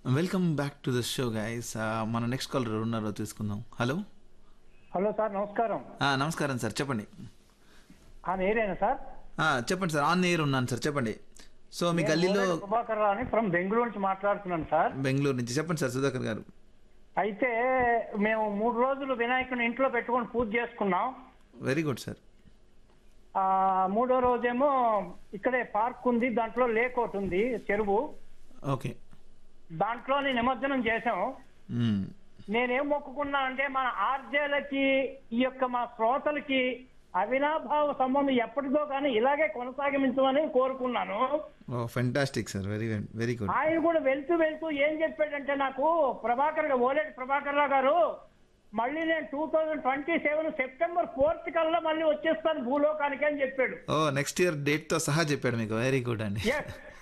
Welcome back to the show guys మన next caller ఉన్నారో తీసుకుందాం హలో హలో సార్ నమస్కారం నమస్కారం సార్ చెప్పండి ఆ ఏరియానా సార్ ఆ, చెప్పండి సార్ ఆన్ ఎయిర్ ఉన్నాను సార్ చెప్పండి సో మీ గల్లీలో నేను ప్రభాకర్ రావు అని ఫ్రమ్ బెంగళూరు నుంచి మాట్లాడుతున్నాను సార్ బెంగళూరు నుంచి చెప్పండి సార్ సుధాకర్ గారు అయితే మేము మూడు రోజులు వినాయకుని ఇంట్లో పెట్టుకొని పూజ చేసుకున్నాం వెరీ గుడ్ సార్ ఆ మూడో రోజేమో ఇక్కడే పార్క్ ఉంది దాంట్లో లేక్ ఒకటి ఉంది చెరువు ఓకే దాంట్లోని నిమజ్జనం చేసాం మ్మ్. నేనేం మొక్కుకున్నా అంటే మన ఆర్జేలకి ఈ యొక్క మా శ్రోతలకి అవినాభావ సంబంధం ఎప్పటిదో కానీ ఇలాగే కొనసాగించమని కోరుకున్నాను ఓ fantastic sir very very good ఆయన కూడా వెళ్తూ వెళ్తూ ఏం చెప్పాడంటే నాకు ప్రభాకర్ గా- ఓలేటి ప్రభాకర్ రావు గారు మళ్ళీ నేను two thousand twenty seven September fourth కల్లా మళ్ళీ వచ్చేస్తాను భూలోకానికి అని చెప్పాడు ఓ నెక్స్ట్ ఇయర్ డేట్తో సహా చెప్పాడు మీకు వెరీ గుడ్ అండి ఎస్